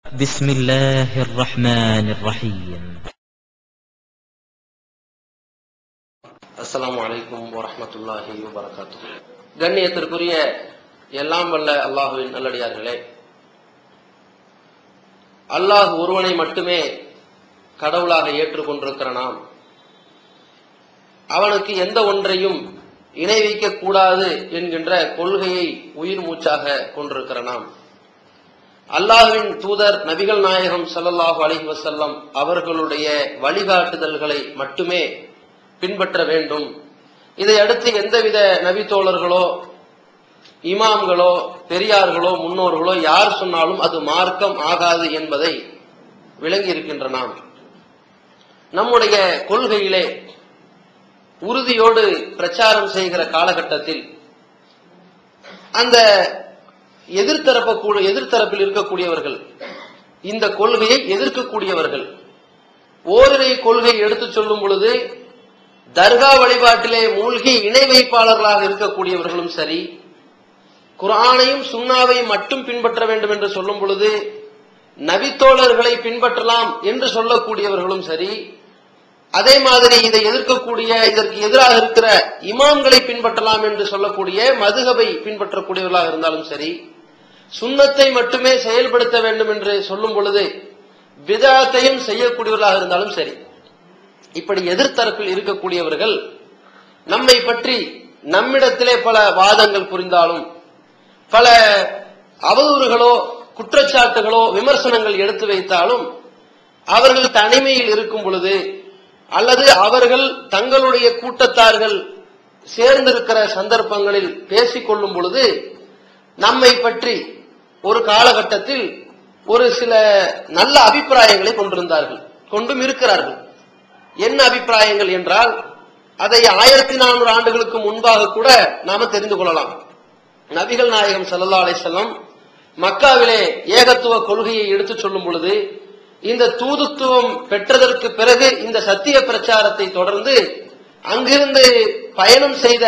بسم الله الرحمن الرحيم அஸ்ஸலாமு அலைக்கும் வரஹ்மத்துல்லாஹி வபரகாத்துஹு கண்ணியத்திற்குரிய எல்லாம் வல்ல அல்லாஹுவின் நல்லடியார்களே அல்லாஹ் ஒருவனை மட்டுமே கடவுளாக ஏற்றுக்கொண்டிருக்கிற நாம் அவனுக்கு எந்த ஒன்றையும் இணை வைக்கக் கூடாது என்கின்ற கொள்கையை உயிர் மூச்சாக கொண்டிருக்கிற நாம் அல்லாஹ்வின் தூதர் நபிகள் நாயகம் ஸல்லல்லாஹு அலைஹி வஸல்லம் அவர்களுடைய வழிகாட்டுதல்களை மட்டுமே பின்பற்ற வேண்டும் இதை அடுத்து எந்தவித நபி தோழர்களோ இமாம்களோ பெரியார்களோ முன்னோர்களோ யார் சொன்னாலும் அது மார்க்கம் ஆகாது என்பதை விளங்கி இருக்கின்ற நாம் நம்முடைய கொள்கையிலே உறுதியோடு பிரச்சாரம் செய்கிற காலகட்டத்தில் அந்த எதிர்த்தரப்ப கூட எதிர்த்தரப்பில் இருக்கக்கூடியவர்கள் இந்த கொள்கையை எதிர்க்கக்கூடியவர்கள் ஓரிரை கொள்கை எடுத்துச் சொல்லும் பொழுது தர்கா வழிபாட்டிலே மூழ்கி இணை வைப்பாளர்களாக இருக்கக்கூடியவர்களும் சரி குர்ஆனையும் சுன்னாவையும் மட்டும் பின்பற்ற வேண்டும் என்று சொல்லும் பொழுது நபித்தோழர்களை பின்பற்றலாம் என்று சொல்லக்கூடியவர்களும் சரி அதே மாதிரி இதை எதிர்க்கக்கூடிய இதற்கு எதிராக இருக்கிற இமாம்களை பின்பற்றலாம் என்று சொல்லக்கூடிய மதுகபை பின்பற்றக்கூடியவர்களாக இருந்தாலும் சரி சுன்னத்தை மட்டுமே செயல்படுத்த வேண்டும் என்று சொல்லும் பொழுது விதாத்தையும் செய்யக்கூடியவர்களாக இருந்தாலும் சரி இப்படி எதிர்த்தரப்பில் இருக்கக்கூடியவர்கள் நம்மை பற்றி நம்மிடத்திலே பல வாதங்கள் புரிந்தாலும் பல அவதூறுகளோ குற்றச்சாட்டுகளோ விமர்சனங்கள் எடுத்து வைத்தாலும் அவர்கள் தனிமையில் இருக்கும் பொழுது அல்லது அவர்கள் தங்களுடைய கூட்டத்தார்கள் சேர்ந்திருக்கிற சந்தர்ப்பங்களில் பேசிக் கொள்ளும் பொழுது நம்மை பற்றி ஒரு காலகட்டத்தில் ஒரு சில நல்ல அபிப்பிராயங்களை கொண்டிருந்தார்கள் கொண்டும் இருக்கிறார்கள் என்ன அபிப்பிராயங்கள் என்றால் அதை ஆயிரத்தி நானூறு ஆண்டுகளுக்கு முன்பாக கூட நாம தெரிந்து கொள்ளலாம் நபிகள் நாயகம் ஸல்லல்லாஹு அலைஹி வஸல்லம் மக்காவிலே ஏகத்துவ கொள்கையை எடுத்துச் சொல்லும் பொழுது இந்த தூதுத்துவம் பெற்றதற்கு பிறகு இந்த சத்திய பிரச்சாரத்தை தொடர்ந்து அங்கிருந்து பயணம் செய்த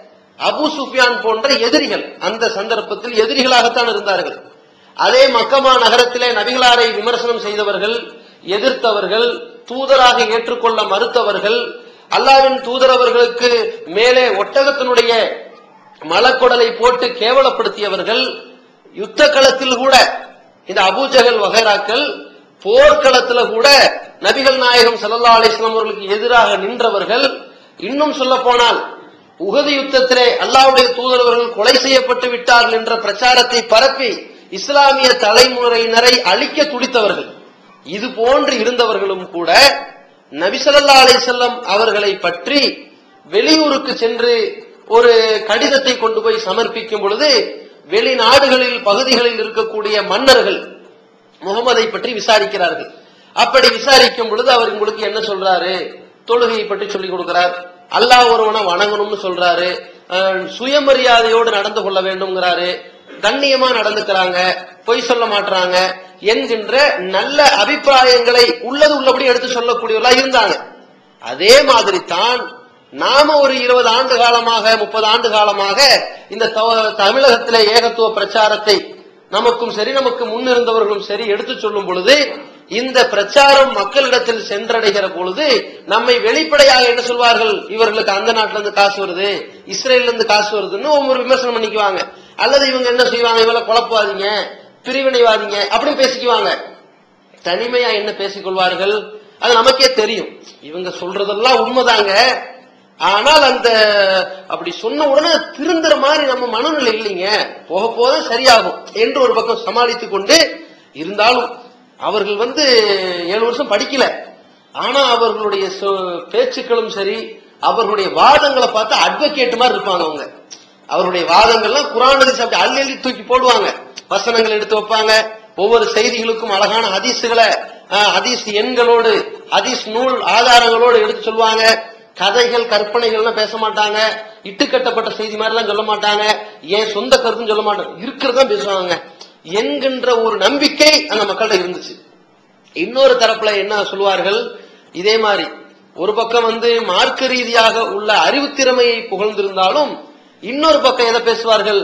அபு சுஃபியான் போன்ற எதிரிகள் அந்த சந்தர்ப்பத்தில் எதிரிகளாகத்தான் இருந்தார்கள் அதே மக்கமா நகரத்திலே நபிகளாரை விமர்சனம் செய்தவர்கள் எதிர்த்தவர்கள் தூதராக ஏற்றுக்கொள்ள மறுத்தவர்கள் அல்லாவின் தூதரவர்களுக்கு மேலே ஒட்டகத்தினுடைய மலக்குடலை போட்டு கேவலப்படுத்தியவர்கள் யுத்த களத்தில் கூட இந்த அபூஜகல் வகைராக்கள் போர்க்களத்துல கூட நபிகள் நாயகம் ஸல்லல்லாஹு அலைஹி வஸல்லம் அவர்களுக்கு எதிராக நின்றவர்கள் இன்னும் சொல்ல போனால் உகது யுத்தத்திலே அல்லாஹ்வுடைய தூதரவர்கள் கொலை செய்யப்பட்டு விட்டார்கள் என்ற பிரச்சாரத்தை பரப்பி இஸ்லாமிய தலைமுறையினரை அழிக்க துடித்தவர்கள் இது போன்று இருந்தவர்களும் கூட நபிசல்லா அலிசல்லம் அவர்களை பற்றி வெளியூருக்கு சென்று ஒரு கடிதத்தை கொண்டு போய் சமர்ப்பிக்கும் பொழுது வெளிநாடுகளில் பகுதிகளில் இருக்கக்கூடிய மன்னர்கள் முகமதை பற்றி விசாரிக்கிறார்கள் அப்படி விசாரிக்கும் பொழுது அவர் உங்களுக்கு என்ன சொல்றாரு தொழுகையை பற்றி சொல்லிக் கொடுக்கிறார் அல்லாஹ் ஒருவனை வணங்கணும்னு சொல்றாரு அஹ், சுயமரியாதையோடு நடந்து கொள்ள வேண்டும்ங்கிறாரு கண்ணியமா நடந்துக்கிறாங்க பொய் சொல்ல மாட்டாங்க என்கின்ற நல்ல அபிப்பிராயங்களை உள்ளது உள்ளபடி எடுத்து சொல்லக்கூடியவர்களா இருந்தாங்க அதே மாதிரி தான் நாம ஒரு இருபது ஆண்டு காலமாக முப்பது ஆண்டு காலமாக இந்த தவ- தமிழகத்திலே ஏகத்துவ பிரச்சாரத்தை நமக்கும் சரி நமக்கு முன்னிருந்தவர்களும் சரி எடுத்து சொல்லும் பொழுது இந்த பிரச்சாரம் மக்களிடத்தில் சென்றடைகிற பொழுது நம்மை வெளிப்படையாக என்ன சொல்வார்கள் இவர்களுக்கு அந்த நாட்டுல இருந்து காசு வருது இஸ்ரேல்ல இருந்து காசு வருதுன்னு ஒவ்வொரு விமர்சனம் பண்ணிக்குவாங்க அல்லது இவங்க என்ன செய்வாங்க இவள குழப்பாதீங்க பிரிவினைவாதீங்க அப்படின்னு பேசிக்குவாங்க தனிமையா என்ன பேசிக்கொள்வார்கள் அது நமக்கே தெரியும் இவங்க சொல்றதெல்லாம் உண்மைதாங்க ஆனால் அந்த அப்படி சொன்ன உடனே திருந்துற மாதிரி நம்ம மனநிலை இல்லைங்க போக போக சரியாகும் என்று ஒரு பக்கம் சமாளித்துக் கொண்டு இருந்தாலும் அவர்கள் வந்து ஏழு வருஷம் படிக்கல ஆனா அவர்களுடைய சொ- பேச்சுக்களும் சரி அவர்களுடைய வாதங்களை பார்த்தா அட்வொகேட் மாதிரி இருப்பாங்க அவங்க அவருடைய வாதங்கள்லாம் குரான் ஹதீஸ் அப்படி அள்ளி அள்ளி தூக்கி போடுவாங்க வசனங்கள் எடுத்து வைப்பாங்க ஒவ்வொரு செய்திகளுக்கும் அழகான ஹதீஸுகளை அஹ், ஹதீஸ் எண்களோடு ஹதீஸ் நூல் ஆதாரங்களோடு எடுத்து சொல்லுவாங்க கதைகள் கற்பனைகள்லாம் பேச மாட்டாங்க இட்டுக்கட்டப்பட்ட செய்தி மாதிரிலாம் சொல்ல மாட்டாங்க ஏன் சொந்த கருத்துன்னு சொல்ல மாட்டாங்க இருக்கிறதா பேசுவாங்க என்கின்ற ஒரு நம்பிக்கை அந்த மக்கள்கிட்ட இருந்துச்சு இன்னொரு தரப்புல என்ன சொல்லுவார்கள் இதே மாதிரி ஒரு பக்கம் வந்து மார்க்க ரீதியாக உள்ள அறிவுத்திறமையை புகழ்ந்திருந்தாலும் இன்னொரு பக்கம் எதை பேசுவார்கள்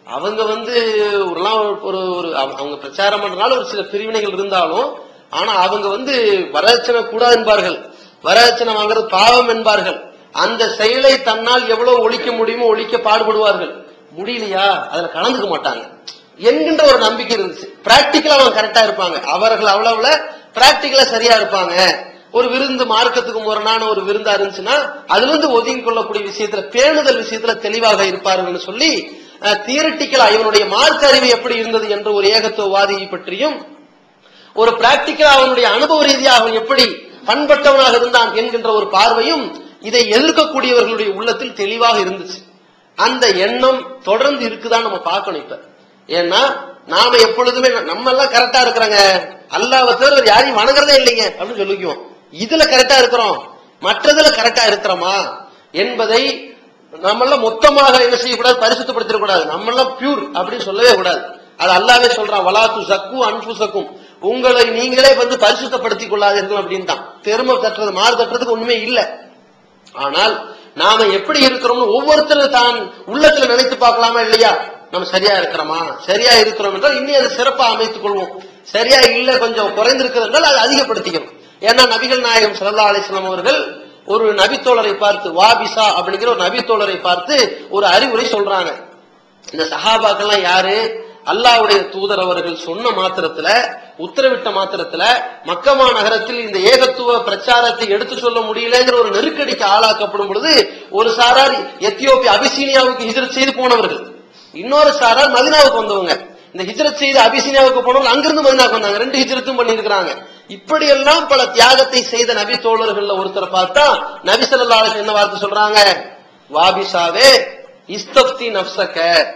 அவங்க வந்து ஒருலாம் ஒரு ஒரு அவங்க அவங்க பிரச்சாரம் பண்றதுனால ஒரு சில பிரிவினைகள் இருந்தாலும் ஆனா அவங்க வந்து வரதட்சணை கூடாது என்பார்கள் வரதட்சணை வாங்குறது பாவம் என்பார்கள் அந்த செயலை தன்னால் எவ்வளவு ஒழிக்க முடியுமோ ஒழிக்க பாடுபடுவார்கள் முடியலையா அதுல கலந்துக்க மாட்டாங்க என்கின்ற ஒரு நம்பிக்கை இருந்துச்சு பிராக்டிக்கலா அவங்க கரெக்டா இருப்பாங்க அவர்கள் அவ்வளவுல பிராக்டிக்கலா சரியா இருப்பாங்க ஒரு விருந்து மார்க்கத்துக்கு முரணான ஒரு விருந்தா இருந்துச்சுன்னா அதுல இருந்து ஒதுங்கி கொள்ளக்கூடிய விஷயத்துல பேணுதல் விஷயத்துல தெளிவாக இருப்பார்கள் சொல்லி தியரட்டிக்கலா இவனுடைய மார்க்க அறிவு எப்படி இருந்தது என்ற ஒரு ஏகத்துவவாதியை பற்றியும் ஒரு பிராக்டிக்கலா அவனுடைய அனுபவ ரீதியாக அவன் எப்படி பண்பட்டவனாக இருந்தான் என்கின்ற ஒரு பார்வையும் இதை எதிர்க்கக்கூடியவர்களுடைய உள்ளத்தில் தெளிவாக இருந்துச்சு அந்த எண்ணம் தொடர்ந்து இருக்குதான் நம்ம பார்க்கணும் இப்ப ஏன்னா நாம எப்பொழுதுமே நம்ம எல்லாம் கரெக்டா இருக்கிறாங்க அல்லாஹ்வை தவிர வேற யாரையும் வணங்குறதே இல்லைங்க அப்படின்னு சொல்லிக்குவோம் இதுல கரெக்டா இருக்கிறோம் மற்றதுல கரெக்டா இருக்கிறோமா என்பதை நம்மளாம் மொத்தமாக என்ன செய்யக்கூடாது பரிசுத்தப்படுத்திடக்கூடாது நம்மளாம் பியூர் அப்படின்னு சொல்லவே கூடாது அது அல்லாவே சொல்றான் வலாத்து சக்கு அன்புசக்கும் உங்களை நீங்களே வந்து பரிசுத்தப்படுத்திக் கொள்ளாதீர்கள் அப்படின்னு தான் பெருமை தட்டுறது மாறு தட்டுறதுக்கு ஒண்ணுமே இல்லை ஆனால் நாம எப்படி இருக்கிறோம்னு ஒவ்வொருத்தரும் தான் உள்ளத்துல நினைத்து பார்க்கலாமா இல்லையா நம்ம சரியா இருக்கிறோமா சரியா இருக்கிறோம் என்றால் இன்னும் அதை சிறப்பா அமைத்துக் கொள்வோம் சரியா இல்ல கொஞ்சம் குறைந்திருக்கிறது என்றால் அதை அதிகப்படுத்திக்கணும் ஏன்னா நபிகள் நாயகம் சல்லா அலிஸ்லாம் அவர்கள் ஒரு நபித்தோழரை பார்த்து வாபிசா அப்படிங்கிற ஒரு நபித்தோழரை பார்த்து ஒரு அறிவுரை சொல்றாங்க இந்த சஹாபாக்கெல்லாம் யாரு அல்லாஹ்வுடைய தூதர் அவர்கள் சொன்ன மாத்திரத்துல உத்தரவிட்ட மாத்திரத்துல மக்கமா நகரத்தில் இந்த ஏகத்துவ பிரச்சாரத்தை எடுத்து சொல்ல முடியலங்கிற ஒரு நெருக்கடிக்கு ஆளாக்கப்படும் பொழுது ஒரு சாரார் எத்தியோப்பியா அபிசீனியாவுக்கு ஹிஜரத் செய்து போனவர்கள் இன்னொரு சாரார் மதினாவுக்கு வந்தவங்க இந்த ஹிஜரத் செய்து அபிசீனியாவுக்கு போனவங்க அங்கிருந்து மதினாவுக்கு வந்தாங்க ரெண்டு ஹிஜரத்தும் பண்ணியிருக்கிறாங்க இப்படி எல்லாம் பல தியாகத்தை செய்த நபி தோழர்கள்ல ஒருத்தரை பார்த்தா நபி ஸல்லல்லாஹு அலைஹி என்ன வார்த்தை சொல்றாங்க வாபிசாவே இஸ்தப்தி நப்சக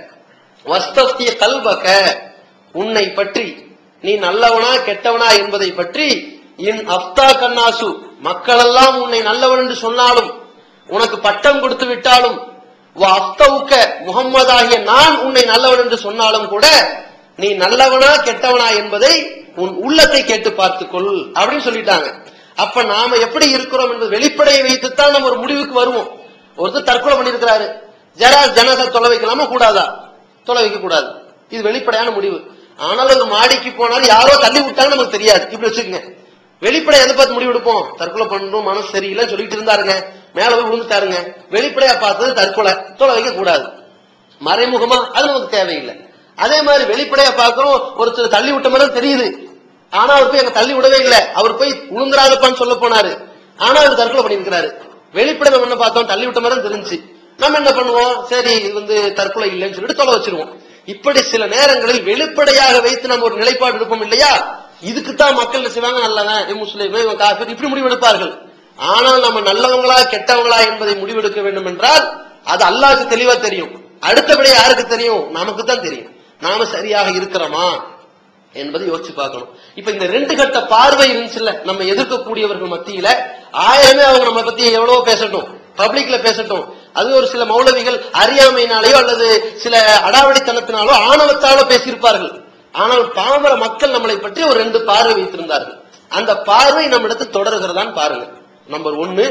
வஸ்தப்தி கல்பக உன்னை பற்றி நீ நல்லவனா கெட்டவனா என்பதை பற்றி இன் அப்தா கண்ணாசு மக்களெல்லாம் உன்னை நல்லவன் என்று சொன்னாலும் உனக்கு பட்டம் கொடுத்து விட்டாலும் அப்தவுக்க முகம்மதாகிய நான் உன்னை நல்லவன் என்று சொன்னாலும் கூட நீ நல்லவனா கெட்டவனா என்பதை உன் உள்ளத்தை கேட்டு பார்த்துக்கொள் அப்படின்னு சொல்லிட்டாங்க அப்ப நாம எப்படி இருக்கிறோம் என்பது வெளிப்படையை வைத்துத்தான் நம்ம ஒரு முடிவுக்கு வருவோம் ஒருத்தர் தற்கொலை பண்ணியிருக்கிறாரு ஜரா ஜனசா தொலை வைக்கலாமா கூடாதா தொலை வைக்க கூடாது இது வெளிப்படையான முடிவு ஆனால் ஒரு மாடிக்கு போனாலும் யாரோ தள்ளி விட்டாங்க நமக்கு தெரியாது இப்படி வச்சுக்கோங்க வெளிப்படை எதை பார்த்து முடிவு எடுப்போம் தற்கொலை பண்ணணும் மனசு சரியில்லை சொல்லிட்டு இருந்தாருங்க மேல போய் விழுந்துட்டாருங்க வெளிப்படையா பார்த்தது தற்கொலை தொலை வைக்க கூடாது மறைமுகமா அது நமக்கு தேவையில்லை அதே மாதிரி வெளிப்படையா பார்க்கிறோம் ஒருத்தர் தள்ளி விட்ட மாதிரி தான் தெரியுது ஆனா அவர் போய் அங்க தள்ளி விடவே இல்லை அவர் போய் உளுந்துராதப்பான்னு சொல்ல போனாரு ஆனா அவர் தற்கொலை பண்ணியிருக்கிறாரு வெளிப்படை நம்ம என்ன பார்த்தோம் தள்ளி விட்ட மாதிரி தான் தெரிஞ்சு நம்ம என்ன பண்ணுவோம் சரி இது வந்து தற்கொலை இல்லைன்னு சொல்லிட்டு தொலை வச்சிருவோம் இப்படி சில நேரங்களில் வெளிப்படையாக வைத்து நம்ம ஒரு நிலைப்பாடு எடுப்போம் இல்லையா இதுக்குத்தான் மக்கள் என்ன செய்வாங்க நல்லவன் இவன் முஸ்லீம் இவன் காஃபிர் இப்படி முடிவெடுப்பார்கள் ஆனால் நம்ம நல்லவங்களா கெட்டவங்களா என்பதை முடிவெடுக்க வேண்டும் என்றால் அது அல்லாஹ்க்கு தெளிவா தெரியும் அடுத்தபடி யாருக்கு தெரியும் நமக்கு தான் தெரியும் நாம சரியாக இருக்கிறோமா என்பதை யோசிச்சு பார்க்கணும் இப்ப இந்த ரெண்டு கட்ட பார்வை இருந்துச்சுல்ல நம்ம எதிர்க்கக்கூடியவர்கள் மத்தியில ஆயிரமே அவங்க நம்ம பத்தி எவ்வளவோ பேசட்டும் பப்ளிக்ல பேசட்டும் அது ஒரு சில மௌலவிகள் அறியாமையினாலேயோ அல்லது சில அடாவடித்தனத்தினாலோ ஆணவத்தாலோ பேசியிருப்பார்கள் ஆனால் பாமர மக்கள் நம்மளை பற்றி ஒரு ரெண்டு பார்வை வைத்திருந்தார்கள் அந்த பார்வை நம்மிடத்து தொடர்கிறதான் பாருங்க நம்பர் ஒன்னு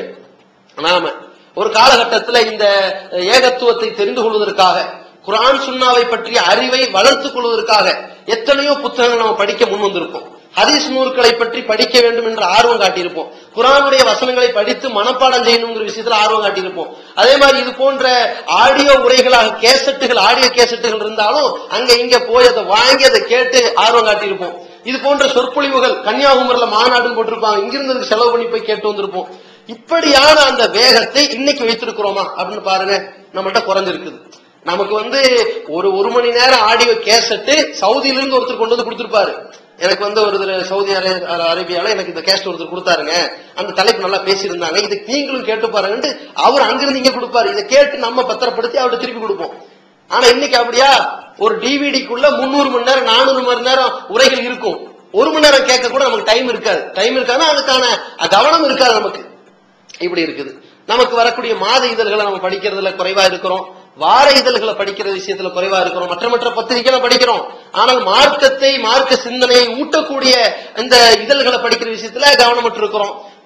நாம ஒரு காலகட்டத்தில் இந்த ஏகத்துவத்தை தெரிந்து கொள்வதற்காக குரான் சுன்னாவை பற்றிய அறிவை வளர்த்துக் கொள்வதற்காக எத்தனையோ புத்தகங்கள் நம்ம படிக்க முன் வந்திருப்போம் ஹதீஸ் நூல்களை பற்றி படிக்க வேண்டும் என்ற ஆர்வம் காட்டியிருப்போம் குரானுடைய வசனங்களை படித்து மனப்பாடம் செய்யணுங்கிற விஷயத்துல ஆர்வம் காட்டியிருப்போம் அதே மாதிரி இது போன்ற ஆடியோ உரைகளாக கேசட்டுகள் ஆடியோ கேசட்டுகள் இருந்தாலும் அங்க இங்க போய் அதை வாங்கி அதை கேட்டு ஆர்வம் காட்டியிருப்போம் இது போன்ற சொற்பொழிவுகள் கன்னியாகுமரியில மாநாடுன்னு போட்டிருப்பாங்க இங்கிருந்து அதுக்கு செலவு பண்ணி போய் கேட்டு வந்திருப்போம் இப்படியான அந்த வேகத்தை இன்னைக்கு வைத்திருக்கிறோமா அப்படின்னு பாருங்க நம்மகிட்ட குறைஞ்சிருக்குது நமக்கு வந்து ஒரு ஒரு மணி நேரம் ஆடியோ கேசட்டு சவுதியில இருந்து ஒருத்தர் கொண்டு வந்து கொடுத்திருப்பாரு எனக்கு வந்து ஒரு தடவை சவுதி அரே- அரேபியால எனக்கு இந்த கேஸ்ட் ஒருத்தர் கொடுத்தாருங்க அந்த தலைப்பு நல்லா பேசியிருந்தாங்க இதை நீங்களும் கேட்டு பாருங்கன்ட்டு அவர் அங்கிருந்து இங்க கொடுப்பாரு இதை கேட்டு நம்ம பத்திரப்படுத்தி அவர்கிட்ட திருப்பி கொடுப்போம் ஆனா இன்னைக்கு அப்படியா ஒரு டிவிடிக்குள்ள முந்நூறு மணி நேரம் நானூறு மணி நேரம் உரைகள் இருக்கும் ஒரு மணி நேரம் கேட்க கூட நமக்கு டைம் இருக்காது டைம் இருக்காதுன்னா அதுக்கான கவனம் இருக்காது நமக்கு இப்படி இருக்குது நமக்கு வரக்கூடிய மாத இதழ்களை நம்ம படிக்கிறதுல குறைவா இருக்கிறோம் வார இதழ்களை படிக்கிற விஷயத்துல குறைவா இருக்கிறோம் மற்ற மற்ற பத்திரிகைகளை படிக்கிறோம் ஆனால் மார்க்கத்தை மார்க்க சிந்தனையை ஊட்டக்கூடிய இந்த இதழ்களை படிக்கிற விஷயத்துல கவனமற்று இருக்கிறோம்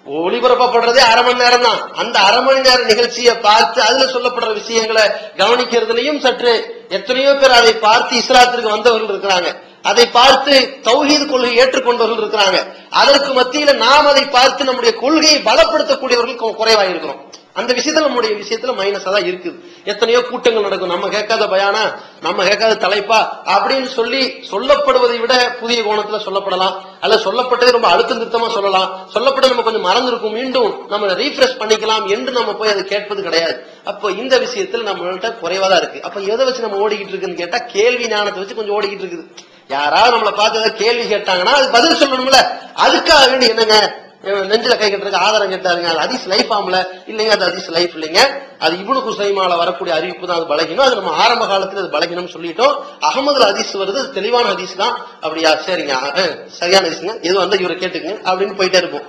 ஒளிபரப்பப்படுறதே அரை மணி நேரம் தான் அந்த அரை மணி நேர நிகழ்ச்சியை பார்த்து அதுல சொல்லப்படுற விஷயங்களை கவனிக்கிறதுலயும் சற்று எத்தனையோ பேர் அதை பார்த்து இஸ்லாத்திற்கு வந்தவர்கள் இருக்கிறாங்க அதை பார்த்து தௌஹீது கொள்கை ஏற்றுக்கொண்டவர்கள் இருக்கிறாங்க அதற்கு மத்தியில நாம் அதை பார்த்து நம்முடைய கொள்கையை பலப்படுத்தக்கூடியவர்கள் கு- குறைவாக இருக்கிறோம் அந்த விஷயத்துல நம்முடைய விஷயத்துல மைனஸா தான் இருக்குது எத்தனையோ கூட்டங்கள் நடக்கும் நம்ம கேட்காத பயானா நம்ம கேட்காத தலைப்பா அப்படின்னு சொல்லி சொல்லப்படுவதை விட புதிய கோணத்துல சொல்லப்படலாம் அல்ல சொல்லப்பட்டதை ரொம்ப அழுத்தம் திருத்தமா சொல்லலாம் சொல்லப்பட்ட நம்ம கொஞ்சம் மறந்துருக்கும் மீண்டும் நம்ம ரீஃப்ரெஷ் பண்ணிக்கலாம் என்று நம்ம போய் அதை கேட்பது கிடையாது அப்போ இந்த விஷயத்துல நம்மள்ட்ட குறைவா தான் இருக்கு அப்ப எதை வச்சு நம்ம ஓடிக்கிட்டு இருக்குன்னு கேட்டா கேள்வி ஞானத்தை வச்சு கொஞ்சம் ஓடிக்கிட்டு இருக்குது யாராவது நம்மளை பார்த்து ஏதாவது கேள்வி கேட்டாங்கன்னா அது பதில் சொல்லணும்ல அதுக்காக வேண்டி என்னங்க இவன் நெஞ்சில கை கட்டுறதுக்கு ஆதாரம் கேட்டாருங்க அது அதிஸ் லைஃப் ஆம்ல இல்லைங்க அது அதிஸ் லைஃப் இல்லைங்க அது இவனு குசைமால வரக்கூடிய அறிவிப்பு தான் அது பலகினம் அது நம்ம ஆரம்ப காலத்துல அது பலகினம் சொல்லிட்டோம் அகமதுல ஹதீஸ் வருது அது தெளிவான ஹதீஸ் தான் அப்படியா சரிங்க அஹ், சரியான ஹதீஸ்ங்க எது வந்தா இவரை கேட்டுக்குங்க அப்படின்னு போயிட்டே இருப்போம்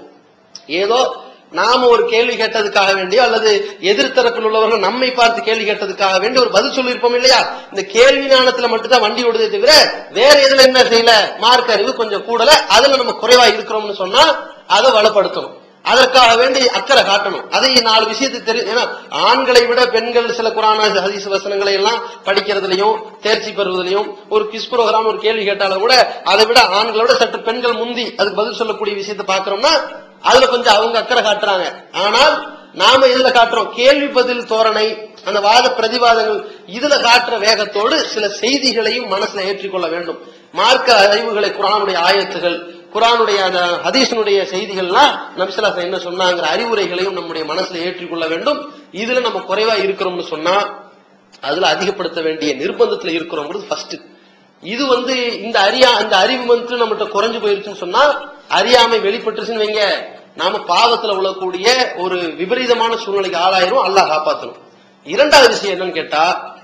ஏதோ நாம ஒரு கேள்வி கேட்டதுக்காக வேண்டியோ அல்லது எதிர்த்தரப்பில் உள்ளவர்கள் நம்மை பார்த்து கேள்வி கேட்டதுக்காக வேண்டி ஒரு பதில் சொல்லியிருப்போம் இல்லையா இந்த கேள்வி ஞானத்துல மட்டும்தான் வண்டி ஓடுதே தவிர வேற எதுல என்ன செய்யல மார்க் அறிவு கொஞ்சம் கூடல அதுல நம்ம குறைவா இருக்கிறோம்னு சொன்னா அதை வலுப்படுத்தணும் அதற்காக வேண்டி அக்கறை காட்டணும் அதை நாலு விஷயத்தை தெரியும் ஏன்னா ஆண்களை விட பெண்கள் சில குரான ஹதீஸ் வசனங்களை எல்லாம் படிக்கிறதுலயும் தேர்ச்சி பெறுவதிலையும் ஒரு கிஸ் ப்ரோக்ராம் ஒரு கேள்வி கேட்டாலும் கூட அதை விட ஆண்களை விட சற்று பெண்கள் முந்தி அதுக்கு பதில் சொல்லக்கூடிய விஷயத்தை பாக்குறோம்னா அதுல கொஞ்சம் அவங்க அக்கறை காட்டுறாங்க ஆனால் நாம இதுல காட்டுறோம் கேள்வி பதில் தோரணை அந்த வாத பிரதிவாதங்கள் இதுல காட்டுற வேகத்தோடு சில செய்திகளையும் மனசுல ஏற்றிக்கொள்ள வேண்டும் மார்க்க அறிவுகளை குரானுடைய ஆயத்துகள் குரானுடைய அந்த ஹதீஸனுடைய செய்திகள்லாம் நபிசலா என்ன சொன்னாங்கிற அறிவுரைகளையும் நம்முடைய மனசுல ஏற்றிக்கொள்ள வேண்டும் இதுல நம்ம குறைவா இருக்கிறோம்னு சொன்னா அதுல அதிகப்படுத்த வேண்டிய நிர்பந்தத்துல இருக்கிறோங்கிறது ஃபர்ஸ்ட் இது வந்து இந்த அறியா அந்த அறிவு வந்து நம்மகிட்ட குறைஞ்சு போயிருச்சுன்னு சொன்னா அறியாமை வெளிப்பட்டுருச்சுன்னு வைங்க நாம பாவத்துல உழக்கூடிய ஒரு விபரீதமான சூழ்நிலைக்கு ஆளாயிரும் அல்லாஹ் காப்பாத்தணும் இரண்டாவது விஷயம் என்னன்னு கேட்டா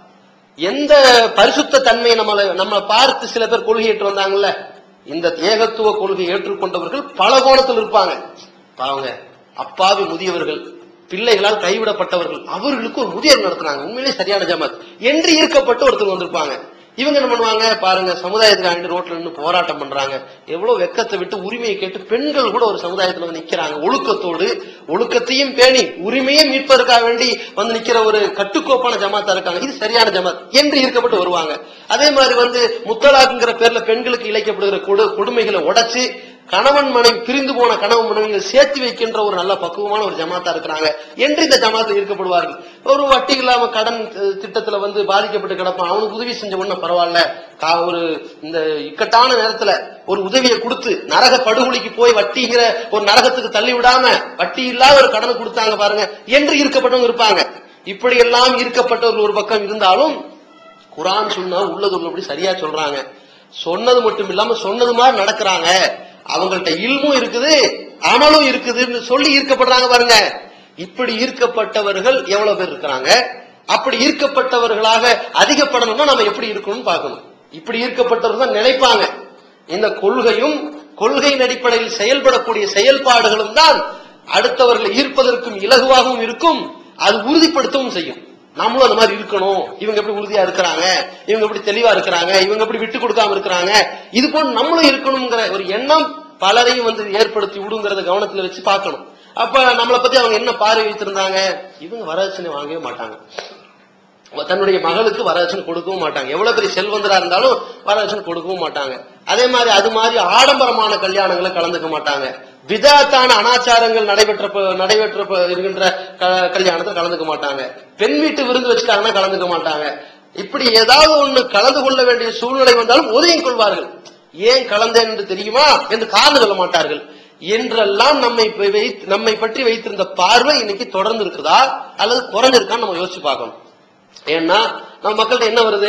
எந்த பரிசுத்த தன்மையை நம்மளை நம்ம பார்த்து சில பேர் கொள்கை ஏற்று வந்தாங்கல்ல இந்த ஏகத்துவ கொள்கை ஏற்றுக்கொண்டவர்கள் பல கோணத்தில் இருப்பாங்க பாவங்க அப்பாவி முதியவர்கள் பிள்ளைகளால் கைவிடப்பட்டவர்கள் அவர்களுக்கு ஒரு முதியவர் நடத்துனாங்க உண்மையிலேயே சரியான ஜமாத் என்று ஈர்க்கப்பட்டு ஒருத்தர் வந்திருப்பாங்க இவங்க என்ன பண்ணுவாங்க பாருங்க சமுதாயத்துக்காக ரோட்ல நின்று போராட்டம் பண்றாங்க எவ்வளவு வெக்கத்தை விட்டு உரிமையை கேட்டு பெண்கள் கூட ஒரு சமுதாயத்துல வந்து நிக்கிறாங்க ஒழுக்கத்தோடு ஒழுக்கத்தையும் பேணி உரிமையை மீட்பதற்காக வேண்டி வந்து நிக்கிற ஒரு கட்டுக்கோப்பான ஜமாத்தா இருக்காங்க இது சரியான ஜமாத் என்று ஈர்க்கப்பட்டு வருவாங்க அதே மாதிரி வந்து முத்தலாக்குங்கிற பேர்ல பெண்களுக்கு இழைக்கப்படுகிற கொடு கொடுமைகளை உடைச்சு கணவன் மனைவி பிரிந்து போன கணவன் மனைவிகள் சேர்த்து வைக்கின்ற ஒரு நல்ல பக்குவமான ஒரு ஜமாத்தா இருக்கிறாங்க என்று இந்த ஜமாத்தில் ஈர்க்கப்படுவார்கள் ஒரு வட்டி இல்லாம கடன் அஹ், திட்டத்துல வந்து பாதிக்கப்பட்டு கிடப்பான் அவனுக்கு உதவி செஞ்ச உடனே பரவாயில்ல கா- ஒரு இந்த இக்கட்டான நேரத்துல ஒரு உதவியை கொடுத்து நரக படுகொலிக்கு போய் வட்டிங்கிற ஒரு நரகத்துக்கு தள்ளி விடாம வட்டி இல்லாத ஒரு கடனை கொடுத்தாங்க பாருங்க என்று ஈர்க்கப்பட்டவங்க இருப்பாங்க இப்படி எல்லாம் ஈர்க்கப்பட்டவர்கள் ஒரு பக்கம் இருந்தாலும் குரான் சொன்னா உள்ளது உள்ளபடி சரியா சொல்றாங்க சொன்னது மட்டும் இல்லாம சொன்னது மாதிரி நடக்கிறாங்க அவங்கள்ட்ட இல்மும் இருக்குது அமலும் இருக்குதுன்னு சொல்லி ஈர்க்கப்படுறாங்க பாருங்க இப்படி ஈர்க்கப்பட்டவர்கள் எவ்வளவு பேர் இருக்கிறாங்க அப்படி ஈர்க்கப்பட்டவர்களாக அதிகப்படணும்னா நம்ம எப்படி இருக்கணும்னு பார்க்கணும் இப்படி ஈர்க்கப்பட்டவர்கள் தான் நினைப்பாங்க இந்த கொள்கையும் கொள்கையின் அடிப்படையில் செயல்படக்கூடிய செயல்பாடுகளும் தான் அடுத்தவர்களை ஈர்ப்பதற்கும் இலகுவாகவும் இருக்கும் அது உறுதிப்படுத்தவும் செய்யும் நம்மளும் அந்த மாதிரி இருக்கணும் இவங்க எப்படி உறுதியா இருக்கிறாங்க இவங்க எப்படி தெளிவா இருக்கிறாங்க இவங்க எப்படி விட்டு கொடுக்காம இருக்கிறாங்க இது போல நம்மளும் இருக்கணுங்கிற ஒரு எண்ணம் பலரையும் வந்து ஏற்படுத்தி விடுங்கிறத கவனத்துல வச்சு பார்க்கணும் அப்ப நம்மளை பத்தி அவங்க என்ன பார்வை வைத்திருந்தாங்க இவங்க வரதட்சணை வாங்கவே மாட்டாங்க தன்னுடைய மகளுக்கு வரதட்சணை கொடுக்கவும் மாட்டாங்க எவ்வளவு பெரிய செல்வந்தரா இருந்தாலும் வரதட்சணை கொடுக்கவும் மாட்டாங்க அதே மாதிரி அது மாதிரி ஆடம்பரமான கல்யாணங்களை கலந்துக்க மாட்டாங்க விதாத்தான அனாச்சாரங்கள் நடைபெற்ற நடைபெற்ற இருக்கின்ற க- கல்யாணத்துல கலந்துக்க மாட்டாங்க பெண் வீட்டு விருந்து வச்சுட்டாங்கன்னா கலந்துக்க மாட்டாங்க இப்படி ஏதாவது ஒண்ணு கலந்து கொள்ள வேண்டிய சூழ்நிலை வந்தாலும் ஒதுங்கிக் கொள்வார்கள் ஏன் கலந்தேன் என்று தெரியுமா என்று காரணம் சொல்ல மாட்டார்கள் என்றெல்லாம் நம்மை ப- வைத்து- நம்மை பற்றி வைத்திருந்த பார்வை இன்னைக்கு தொடர்ந்து இருக்குதா அல்லது குறைஞ்சிருக்கான்னு நம்ம யோசிச்சு பார்க்கணும் ஏன்னா நம்ம மக்கள்கிட்ட என்ன வருது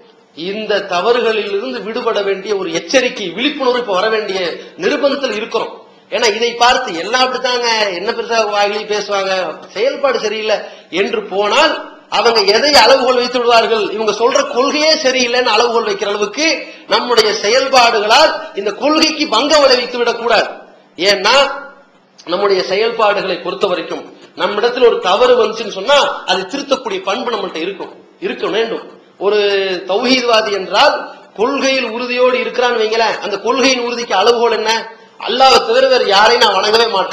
இந்த தவறுகளில் இருந்து விடுபட வேண்டிய ஒரு எச்சரிக்கை விழிப்புணர்வு இப்ப வர வேண்டிய நிர்பந்தத்தில் இருக்கிறோம் ஏன்னா இதை பார்த்து எல்லாம் அப்படித்தாங்க என்ன பெருசா வாயிலி பேசுவாங்க செயல்பாடு சரியில்லை என்று போனால் அவங்க எதை அளவுகோல் வைத்து விடுவார்கள் இவங்க சொல்ற கொள்கையே சரியில்லைன்னு அளவுகோல் வைக்கிற அளவுக்கு நம்முடைய செயல்பாடுகளால் இந்த கொள்கைக்கு பங்கம் விளைவித்து விடக்கூடாது ஏன்னா நம்முடைய செயல்பாடுகளை பொறுத்த வரைக்கும் நம்மிடத்தில் ஒரு தவறு வந்துச்சுன்னு சொன்னா அதை திருத்தக்கூடிய பண்பு நம்மகிட்ட இருக்கும் இருக்க வேண்டும் ஒரு தௌஹீத்வாதி என்றால் கொள்கையில் உறுதியோடு இருக்கிறான்னு வைங்களேன் அந்த கொள்கையின் உறுதிக்கு அளவுகோல் என்ன அல்லாஹ்வை தவிர வேற யாரையும் நான் வணங்கவே மாட்டேன்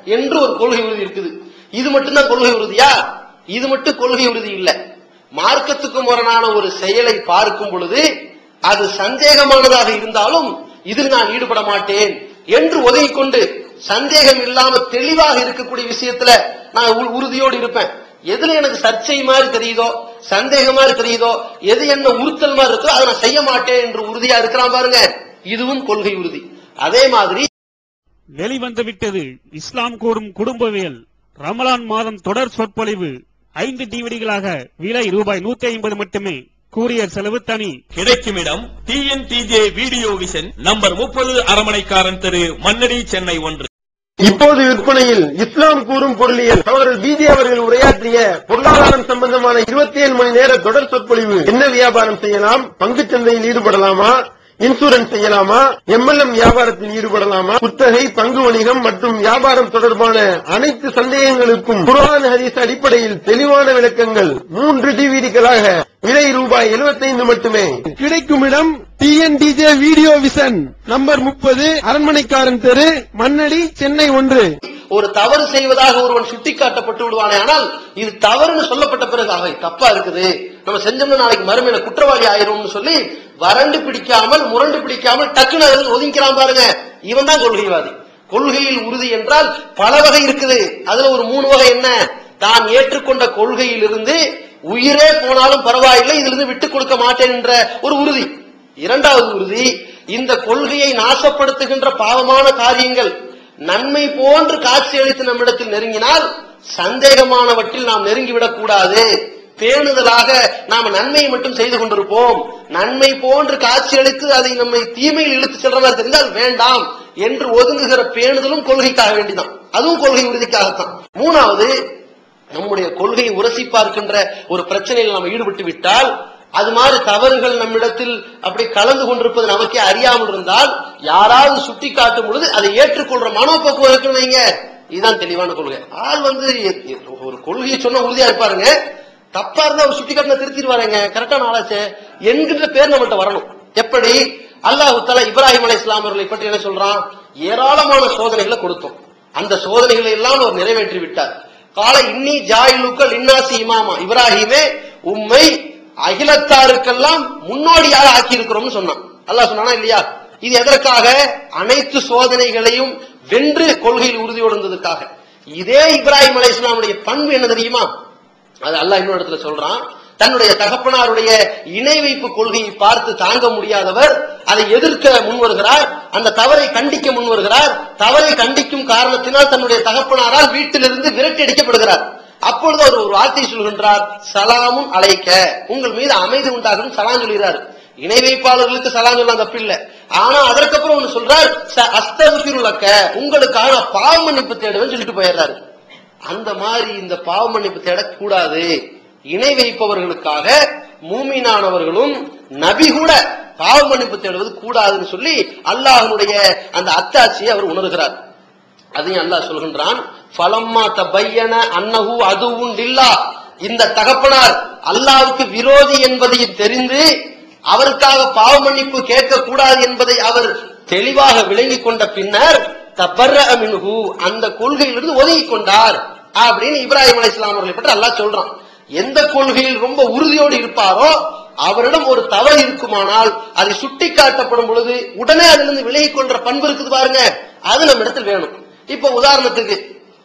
என்று ஒரு கொள்கை உறுதி இருக்குது இது மட்டும்தான் கொள்கை உறுதியா இது மட்டும் கொள்கை உறுதி இல்ல மார்க்கத்துக்கு முரணான ஒரு செயலை பார்க்கும் பொழுது அது சந்தேகமானதாக இருந்தாலும் இதில் நான் ஈடுபட மாட்டேன் என்று ஒதுங்கிக் கொண்டு சந்தேகம் இல்லாம தெளிவாக இருக்கக்கூடிய விஷயத்துல நான் உ- உறுதியோடு இருப்பேன் எதுல எனக்கு சர்ச்சை மாதிரி தெரியுதோ சந்தேகம் மாதிரி தெரியுதோ எது என்ன உறுத்தல் மாதிரி இருக்கோ அதை நான் செய்ய மாட்டேன் என்று உறுதியா இருக்கிறான் பாருங்க இதுவும் கொள்கை உறுதி அதே மாதிரி வெளிவந்து விட்டது இஸ்லாம் கூறும் குடும்பவியல் ரமலான் மாதம் தொடர் சொற்பொழிவு ஐந்து டிவிடிகளாக விலை ரூபாய் நூத்தி ஐம்பது மட்டுமே கூரியர் செலவு தனி கிடைக்கும் இடம் டிஎன்டிஜே வீடியோ விஷன் நம்பர் முப்பது அரமனைக்காரன் தெரு மன்னடி சென்னை ஒன்று இப்போது விற்பனையில் இஸ்லாம் கூறும் பொருளியல் சகோதரர் பிஜே அவர்கள் உரையாற்றிய பொருளாதாரம் சம்பந்தமான இருபத்தி ஏழு மணி நேர தொடர் சொற்பொழிவு என்ன வியாபாரம் செய்யலாம் பங்குச் சந்தையில் ஈடுபடலாமா இன்சூரன்ஸ் செய்யலாமா எம்எல்எம் வியாபாரத்தில் ஈடுபடலாமா குத்தகை பங்கு வணிகம் மற்றும் வியாபாரம் தொடர்பான அனைத்து சந்தேகங்களுக்கும் குர்ஆன் ஹதீஸ் அடிப்படையில் தெளிவான விளக்கங்கள் மூன்று டிவிடிகளாக விலை ரூபாய் 75 மட்டுமே கிடைக்கும் இடம் டிஎன்டிஜே வீடியோ விஷன் நம்பர் முப்பது அரண்மனைக்காரன் தெரு மண்ணடி சென்னை ஒன்று ஒரு தவறு செய்வதாக ஒருவன் சுட்டிக்காட்டப்பட்டு விடுவானே ஆனால் இது தவறுன்னு சொல்லப்பட்ட பிறகு ஆக இது தப்பா இருக்குது நம்ம செஞ்சோம்னா நாளைக்கு மறுமையில குற்றவாளி ஆயிரும்னு சொல்லி வறண்டு பிடிக்காமல் முரண்டு பிடிக்காமல் டக்குன்னு அதில் ஒதுங்கிறான் பாருங்க இவன் தான் கொள்கைவாதி கொள்கையில் உறுதி என்றால் பல வகை இருக்குது அதுல ஒரு மூணு வகை என்ன தான் ஏற்றுக்கொண்ட கொள்கையிலிருந்து உயிரே போனாலும் பரவாயில்லை இதிலிருந்து விட்டுக் கொடுக்க மாட்டேன் என்ற ஒரு உறுதி இரண்டாவது உறுதி இந்த கொள்கையை நாசப்படுத்துகின்ற பாவமான காரியங்கள் நன்மை போன்று காட்சியளித்து நம்மிடத்தில் நெருங்கினால் சந்தேகமானவற்றில் நாம் நெருங்கிவிடக் கூடாது பேணுதலாக நாம் நன்மையை மட்டும் செய்து கொண்டிருப்போம் நன்மை போன்று காட்சியளித்து அதை நம்மை தீமையில் இழுத்து செல்ற மாதிரி தெரிந்தால் வேண்டாம் என்று ஒதுங்குகிற பேணுதலும் கொள்கைக்காக வேண்டிதான் அதுவும் கொள்கை உறுதிக்காகத்தான் மூணாவது நம்முடைய கொள்கையை உரசி பார்க்கின்ற ஒரு பிரச்சனையில் நாம் ஈடுபட்டு விட்டால் அது மாதிரி தவறுகள் நம்மிடத்தில் அப்படி கலந்து கொண்டிருப்பது நமக்கே அறியாமல் இருந்தால் யாராவது சுட்டி காட்டும் பொழுது அதை ஏற்றுக்கொள்ற மனோபக்குவம் இருக்குன்னு வைங்க இதுதான் தெளிவான கொள்கை ஆள் வந்து ஒரு கொள்கையை சொன்ன உறுதியா இருப்பாருங்க தப்பா இருந்தா அவர் சுட்டி காட்டின திருத்திடுவாருங்க கரெக்டான ஆளாச்சே என்கின்ற பேர் நம்மகிட்ட வரணும் எப்படி அல்லாஹ் தஆலா இப்ராஹிம் அலை இஸ்லாம் அவர்களை பற்றி என்ன சொல்றான் ஏராளமான சோதனைகளை கொடுத்தோம் அந்த சோதனைகளை எல்லாம் அவர் நிறைவேற்றி விட்டார் கால இன்னி ஜாயிலுக்கள் இன்னாசி இமாமா இப்ராஹிமே உம்மை அகிலத்தாருக்கெல்லாம் முன்னோடியாக ஆக்கி இருக்கிறோம்னு சொன்னான் அல்லாஹ் சொன்னானா இல்லையா இது எதற்காக அனைத்து சோதனைகளையும் வென்று கொள்கையில் உறுதியோடு இருந்ததற்காக இதே இப்ராஹிம் அலை இஸ்லாமுடைய பண்பு என்ன தெரியுமா அது அல்லாஹ் இன்னொரு இடத்துல சொல்றான் தன்னுடைய தகப்பனாருடைய இணை வைப்பு கொள்கையை பார்த்து தாங்க முடியாதவர் அதை எதிர்க்க முன்வருகிறார் அந்த தவறை கண்டிக்க முன்வருகிறார் தவறை கண்டிக்கும் காரணத்தினால் தன்னுடைய தகப்பனாரால் வீட்டிலிருந்து விரட்டி அடிக்கப்படுகிறார் அப்பொழுது அவர் ஒரு வார்த்தை சொல்கின்றார் சலாமும் அழைக்க உங்கள் மீது அமைதி உண்டாகும் சலாம் சொல்கிறார் இணை வைப்பாளர்களுக்கு சலாம் சொல்லலாம் தப்பில்லை ஆனா அதற்கப்புறம் ஒண்ணு சொல்றார் அஸ்தகுலக்க உங்களுக்காக நான் பாவ மன்னிப்பு தேடுவேன்னு சொல்லிட்டு போயிடுறாரு அந்த மாதிரி இந்த பாவ மன்னிப்பு தேடக்கூடாது இணை வைப்பவர்களுக்காக மூமினானவர்களும் நபி கூட பாவ மன்னிப்பு தேடுவது கூடாதுன்னு சொல்லி அல்லாஹ்வுடைய அந்த அத்தாட்சியை அவர் உணர்கிறார் அதையும் அல்லாஹ் சொல்கின்றான் ஃபலம்மா தபையன அன்னஹு அதுவும் இல்லா இந்த தகப்பனார் அல்லாஹ்வுக்கு விரோதி என்பதையும் தெரிந்து அவருக்காக பாவ மன்னிப்பு கேட்க கூடாது என்பதை அவர் தெளிவாக விளங்கிக் கொண்ட பின்னர் தபர்ர மின்ஹு அந்த கொள்கையிலிருந்து ஒதுங்கிக் கொண்டார் அப்படின்னு இப்ராஹிம் அலைஹிஸ்ஸலாம் அவர்களை பற்றி அல்லாஹ் சொல்றான் எந்த கொள்கையில் ரொம்ப உறுதியோடு இருப்பாரோ அவரிடம் ஒரு தவறு இருக்குமானால் அதை சுட்டி காட்டப்படும் பொழுது உடனே அதிலிருந்து விலகிக் கொள்ற பண்பு இருக்குது பாருங்க அது நம்ம இடத்தில் வேணும் இப்ப உதாரணத்துக்கு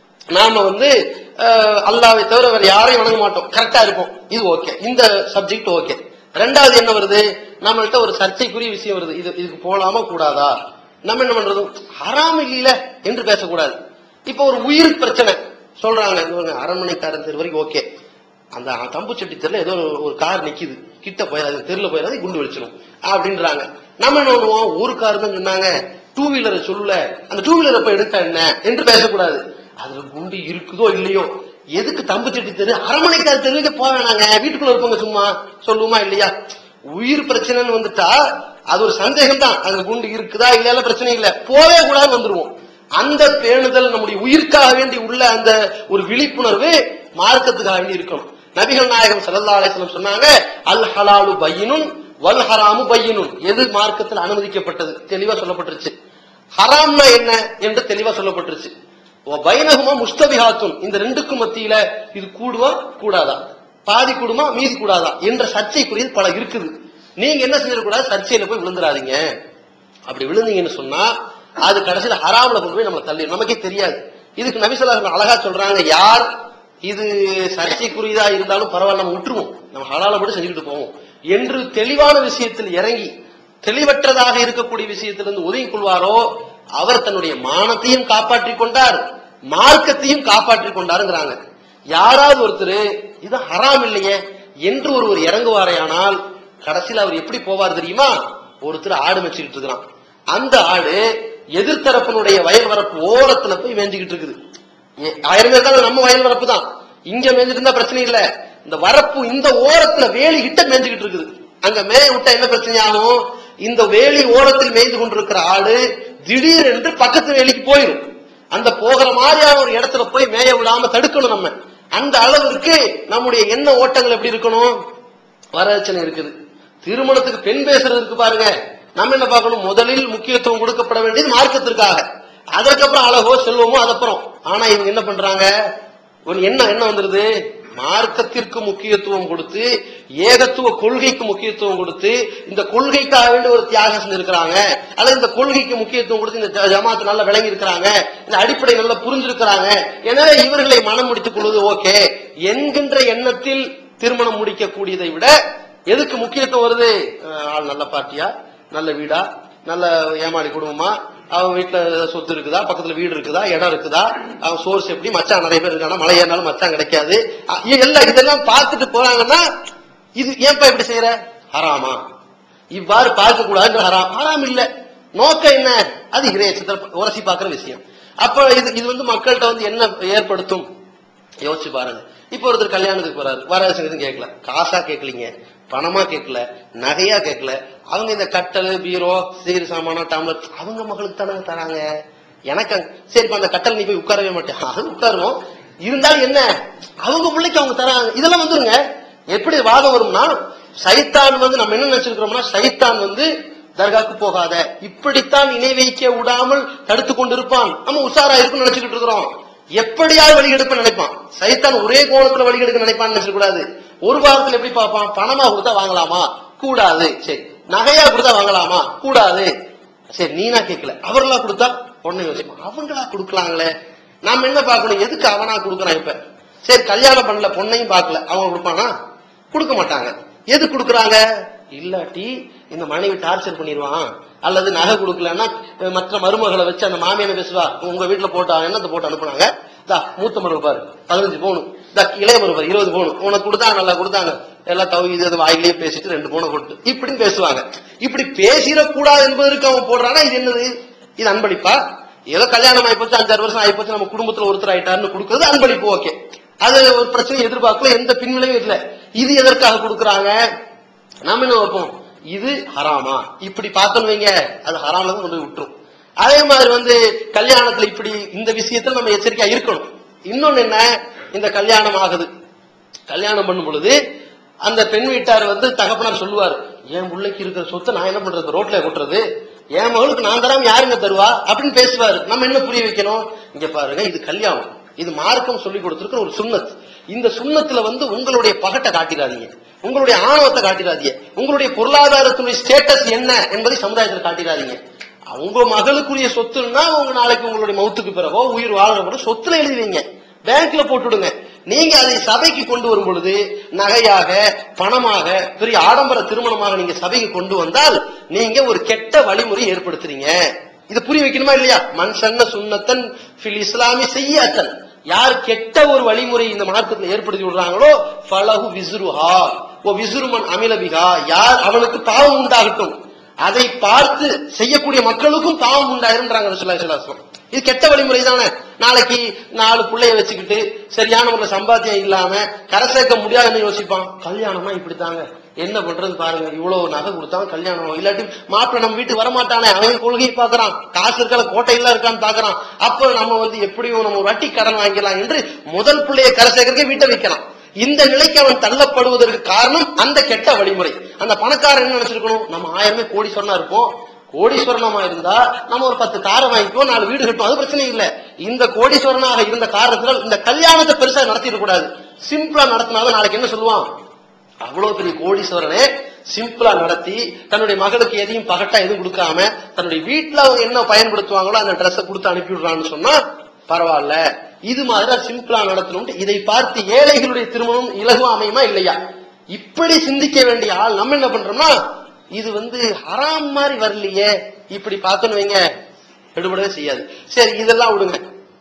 நாம வந்து அஹ், அல்லாவை தவிர வேற யாரையும் வணங்க மாட்டோம் கரெக்டா இருப்போம் இது ஓகே இந்த சப்ஜெக்ட் ஓகே ரெண்டாவது என்ன வருது நம்மள்ட்ட ஒரு சர்ச்சைக்குரிய விஷயம் வருது இது இதுக்கு போலாமா கூடாதா நம்ம என்ன பண்றது ஹராம் இல்ல என்று பேசக்கூடாது இப்ப ஒரு உயிர் பிரச்சனை சொல்றாங்க இவங்க அரண்மனைக்காரன் தெரு வரைக்கும் ஓகே அந்த தம்புச்சட்டி தெருல ஏதோ ஒரு- ஒரு கார் நிக்குது கிட்ட போயிடாது தெருல போயிடாது குண்டு வெடிச்சிடும் அப்படின்றாங்க நம்ம என்ன பண்ணுவோம் ஒரு கார் தான் சொன்னாங்க டூ வீலரை சொல்லல அந்த டூ வீலரை போய் எடுத்தா என்ன என்று பேசக்கூடாது அதுல குண்டு இருக்குதோ இல்லையோ எதுக்கு தம்புச்சட்டி தெரு அரண்மனைக்கார தெருவுக்கு போக வேணாங்க வீட்டுக்குள்ள இருப்பவங்க சும்மா சொல்லுமா இல்லையா உயிர் பிரச்சனைன்னு வந்துட்டா அது ஒரு சந்தேகம் தான் அங்க குண்டு இருக்குதா இல்லையா பிரச்சனை இல்ல போவே கூடாதுன்னு வந்துருவோம் அந்த பேணுதல் நம்முடைய உயிர்க்காக வேண்டி உள்ள அந்த ஒரு விழிப்புணர்வு மார்க்கத்துக்காக வேண்டி இருக்கணும் நபிகள் நாயகம் ஸல்லல்லாஹு அலைஹி வஸல்லம் சொன்னாங்க அல் ஹலாலு பையினுன் வல் ஹராமு பையினுன் எது மார்க்கத்தில் அனுமதிக்கப்பட்டது தெளிவா சொல்லப்பட்டுருச்சு ஹராம்னா என்ன என்று தெளிவா சொல்லப்பட்டுருச்சு பைனகுமா முஸ்தபிஹாத்துன் இந்த ரெண்டுக்கும் மத்தியில இது கூடுமா கூடாதா பாதி கூடுமா மீதி கூடாதா என்ற சர்ச்சைக்குரியது பல இருக்குது நீங்க என்ன செஞ்சிடக்கூடாது சர்ச்சையில போய் விழுந்துடாதீங்க அப்படி விழுந்தீங்கன்னு சொன்னா அது கடைசியில ஹராம்ல கொண்டு போய் நம்ம தள்ளி நமக்கே தெரியாது இதுக்கு நபிசல்லாஹ் அழகா சொல்றாங்க யார் இது சர்ச்சைக்குரியதா இருந்தாலும் பரவாயில்ல நம்ம விட்டுருவோம் நம்ம ஹலால மட்டும் செஞ்சுக்கிட்டு போவோம் என்று தெளிவான விஷயத்தில் இறங்கி தெளிவற்றதாக இருக்கக்கூடிய விஷயத்திலிருந்து ஒதுங்கிக் கொள்வாரோ அவர் தன்னுடைய மானத்தையும் காப்பாற்றிக் கொண்டார் மார்க்கத்தையும் காப்பாற்றிக் கொண்டாருங்கிறாங்க யாராவது ஒருத்தர் இது ஹராம் இல்லையே என்று ஒருவர் இறங்குவாரையானால் கடைசியில் அவர் எப்படி போவார் தெரியுமா ஒருத்தர் ஆடு மேய்ச்சிக்கிட்டு இருக்கிறான் அந்த ஆடு எதிர்த்தரப்பினுடைய வயல் வரப்பு ஓரத்துல போய் மேய்ஞ்சிக்கிட்டு இருக்குது ஏ- ஆயிரம் பேர் தான் நம்ம வயல் வரப்பு தான் இங்க மேய்ஞ்சிட்டு இருந்தா பிரச்சனை இல்ல இந்த வரப்பு இந்த ஓரத்துல வேலி கிட்ட மேய்ஞ்சிக்கிட்டு இருக்குது அங்க மேய விட்டா என்ன பிரச்சனை ஆகும் இந்த வேலி ஓரத்தில் மேய்ந்து கொண்டிருக்கிற ஆடு திடீர் என்று பக்கத்து வேலிக்கு போயிடும் அந்த போகிற மாதிரியான ஒரு இடத்துல போய் மேய விடாம தடுக்கணும் நம்ம அந்த அளவிற்கு நம்முடைய எண்ண ஓட்டங்கள் எப்படி இருக்கணும் வரதட்சணை இருக்குது திருமணத்துக்கு பெண் பேசுறது இருக்கு பாருங்க நம்ம என்ன பார்க்கணும் முதலில் முக்கியத்துவம் கொடுக்கப்பட வேண்டியது மார்க்கத்திற்காக அதற்கப்புறம் அழகோ செல்வமோ அதப்புறம் ஆனா இவங்க என்ன பண்றாங்க ஒரு என்ன என்ன வந்துருது மார்க்கத்திற்கு முக்கியத்துவம் கொடுத்து ஏகத்துவ கொள்கைக்கு முக்கியத்துவம் கொடுத்து இந்த கொள்கைக்காக வேண்டி ஒரு தியாகம் செஞ்சிருக்கிறாங்க அல்லது இந்த கொள்கைக்கு முக்கியத்துவம் கொடுத்து இந்த ஜ- ஜமாத்து நல்லா விளங்கி இருக்கிறாங்க இந்த அடிப்படை நல்லா புரிஞ்சிருக்கிறாங்க எனவே இவர்களை மனம் முடித்துக் கொள்வது ஓகே என்கின்ற எண்ணத்தில் திருமணம் முடிக்கக்கூடியதை விட எதுக்கு முக்கியத்துவம் வருது அஹ் ஆள் நல்ல பார்ட்டியா நல்ல வீடா நல்ல ஏமாளி குடும்பமா அவன் வீட்டுல சொத்து இருக்குதா பக்கத்துல வீடு இருக்குதா இடம் இருக்குதா அவன் சோர்ஸ் எப்படி மச்சான் நிறைய பேர் இருக்கானா மழை ஏறினாலும் மச்சான் கிடைக்காது அ- எல்லாம் இதெல்லாம் பார்த்துட்டு போறாங்கன்னா இது ஏன்பா இப்படி செய்யற ஹராமா இவ்வாறு பார்க்க கூடாது ஹராம் ஹராம் இல்ல நோக்கம் என்ன அது இறையச்சத்தில் உரசி பார்க்கிற விஷயம் அப்ப இது இது வந்து மக்கள்கிட்ட வந்து என்ன ஏற்படுத்தும் யோசிச்சு பாருங்க இப்ப ஒருத்தர் கல்யாணத்துக்கு போறாரு வரதட்சணை கேட்கல காசா கேட்கலீங்க பணமா கேட்கல நகையா கேட்கல அவங்க இந்த கட்டல் பீரோ சீர் சாமானம் டம்ளர் அவங்க மகளுக்கு தானே தராங்க எனக்கு அங்க- சரிப்பா அந்த கட்டல் நீ போய் உட்காரவே மாட்டேன் அது உட்காருவோம் இருந்தாலும் என்ன அவங்க பிள்ளைக்கு அவங்க தராங்க இதெல்லாம் வந்துருங்க எப்படி வாதம் வரும்னா சைத்தான் வந்து நம்ம என்ன நினைச்சிருக்கிறோம்னா சைத்தான் வந்து தர்காக்கு போகாத இப்படித்தான் இணை வைக்க விடாமல் தடுத்து கொண்டிருப்பான் நம்ம உஷாரா இருக்குன்னு நினைச்சுக்கிட்டு இருக்கிறோம் எப்படியாவது வழி எடுப்ப நினைப்பான் சைத்தான் ஒரே கோணத்துல வழி எடுக்க நினைப்பான்னு நினைச்சிட கூடாது ஒரு வாரத்துல எப்படி பார்ப்பான் பணமா கொடுத்தா வாங்கலாமா கூடாது சரி நகையா கொடுத்தா வாங்கலாமா கூடாது சரி நீனா கேட்கல அவர்களா கொடுத்தா உடனே யோசிப்பான் அவங்களா கொடுக்கலாங்களே நாம என்ன பார்க்கணும் எதுக்கு அவனா கொடுக்கறான் இப்ப சரி கல்யாணம் பண்ணல பொண்ணையும் பார்க்கல அவன் கொடுப்பானா கொடுக்க மாட்டாங்க எது கொடுக்கறாங்க இல்லாட்டி இந்த மனைவி டார்ச்சர் பண்ணிடுவான் அல்லது நகை கொடுக்கலன்னா அஹ், மற்ற மருமகளை வச்சு அந்த மாமியான பேசுவா உங்க வீட்டுல போட்டா என்னத்தை போட்டு அனுப்புனாங்க தா மூத்த மருமக பாரு பதினஞ்சு பவுன் தா இளைய மருமக இருபது பவுன் உனக்கு கொடுத்தா நல்லா கொடுத்தாங்க எல்லாம் தவி இது அது வாயிலேயே பேசிட்டு ரெண்டு பவுனை கொடுத்து இப்படின்னு பேசுவாங்க இப்படி பேசிடக்கூடாது என்பதற்கு அவன் போடுறானா இது என்னது இது அன்பளிப்பா ஏதோ கல்யாணம் ஆயிப்போச்சு அஞ்சாறு வருஷம் ஆயிப்போச்சு நம்ம குடும்பத்துல ஒருத்தர் ஆயிட்டாருன்னு கொடுக்கறது அன்பளிப்பு ஓகே அது ஒரு பிரச்சனை எதிர்பார்க்கல எந்த பின்விளைவும் இல்ல இது எதற்காக கொடுக்கறாங்க நாம என்ன வைப்போம் இது ஹராமா இப்படி பார்த்தோம்னு வைங்க அது ஹராம்ல தான் கொண்டு போய் விட்டுரும் அதே மாதிரி வந்து கல்யாணத்துல இப்படி இந்த விஷயத்துல நம்ம எச்சரிக்கையா இருக்கணும் இன்னொன்னு என்ன இந்த கல்யாணம் ஆகுது கல்யாணம் பண்ணும் பொழுது அந்த பெண் வீட்டார் வந்து தகப்பனார் சொல்லுவார் என் பிள்ளைக்கு இருக்கிற சொத்தை நான் என்ன பண்றது ரோட்ல கொட்டுறது என் மகளுக்கு நான் தராம யாருங்க தருவா அப்படின்னு பேசுவாரு நம்ம என்ன புரிய வைக்கணும் இங்க பாருங்க இது கல்யாணம் இது மார்க்கம் சொல்லி கொடுத்திருக்கிற ஒரு சுண்ணத் இந்த சுண்ணத்துல வந்து உங்களுடைய பகட்டை காட்டிடாதீங்க உங்களுடைய ஆணவத்தை காட்டிடாதீங்க உங்களுடைய பொருளாதாரத்துடைய ஸ்டேட்டஸ் என்ன என்பதை சமுதாயத்தில் காட்டிடாதீங்க உங்க மகளுக்குரிய சொத்துன்னா உங்க நாளைக்கு உங்களுடைய மௌத்துக்கு பிறகோ உயிர் வாழ்ற பிறகு சொத்துல எழுதுவீங்க பேங்க்ல போட்டுடுங்க நீங்க அதை சபைக்கு கொண்டு வரும் பொழுது நகையாக பணமாக பெரிய ஆடம்பர திருமணமாக நீங்க சபைக்கு கொண்டு வந்தால் நீங்க ஒரு கெட்ட வழிமுறை ஏற்படுத்துறீங்க இதை புரிய வைக்கணுமா இல்லையா மனுஷன்ன சுண்ணத்தன் ஃபில் இஸ்லாமி செய்யாத்தன் யார் கெட்ட ஒரு வழிமுறை இந்த மார்க்கத்தில் ஏற்படுத்தி விடுறாங்களோ ஃபலஹு விசுருஹா ஓ விசுருமன் அமிலபிகா யார் அவனுக்கு பாவம் உண்டாகட்டும் அதை பார்த்து செய்யக்கூடிய மக்களுக்கும் பாவம் உண்டாயிருன்றாங்க ரசூலுல்லாஹி ஸல்லல்லாஹு அலைஹி வஸல்லம். இது கெட்ட வழிமுறை தானே நாளைக்கு நாலு புள்ளைய வச்சுக்கிட்டு சரியான முறையில் சம்பாத்தியம் இல்லாம கரை சேர்க்க முடியாதுன்னு யோசிப்பான் கல்யாணமா இப்படித்தாங்க என்ன பண்றது பாருங்க இவ்வளவு நகை கொடுத்தாங்க கல்யாணம் இல்லாட்டி மாப்பிள்ளை நம்ம வீட்டுக்கு வரமாட்டானே அவன் கொள்கையை பாக்குறான் காசு இருக்கல கோட்டையில இருக்கான்னு பாக்குறான் அப்ப நம்ம வந்து எப்படியும் நம்ம வட்டி கடன் வாங்கிக்கலாம் என்று முதல் பிள்ளைய கரை சேர்க்கறதுக்கே வீட்டை வைக்கலாம் இந்த நிலைக்கு அவன் தள்ளப்படுவதற்கு காரணம் அந்த கெட்ட வழிமுறை அந்த பணக்காரன் என்ன நினைச்சிருக்கணும் நம்ம ஆயிரமே கோடி சொன்னா இருப்போம் கோடீஸ்வரனமா இருந்தா நம்ம ஒரு பத்து காரை வாங்கிக்குவோம் நாலு வீடு கட்டுவோம் அது பிரச்சனை இல்ல இந்த கோடீஸ்வரனாக இருந்த காரணத்தினால் இந்த கல்யாணத்தை பெருசா நடத்திட கூடாது சிம்பிளா நடத்தினாலும் நாளைக்கு என்ன சொல்லுவான் அவ்வளவு பெரிய கோடீஸ்வரனே சிம்பிளா நடத்தி தன்னுடைய மகளுக்கு எதையும் பகட்டா எதுவும் கொடுக்காம தன்னுடைய வீட்டுல அவங்க என்ன பயன்படுத்துவாங்களோ அந்த ட்ரெஸ்ஸை கொடுத்து அனுப்பி விடுறான்னு சொன்னா பரவாயில்ல இது மாதிரி சிம்பிளா நடத்தணும் இதை பார்த்து ஏழைகளுடைய திருமணம் இலகுவா அமையுமா இல்லையா இப்படி சிந்திக்க வேண்டிய ஆள் நம்ம என்ன பண்றோம்னா இது வந்து ஹராம் மாதிரி வரலையே இப்படி பார்த்தோன்னு வைங்க எடுபடவே செய்யாது சரி இதெல்லாம் விடுங்க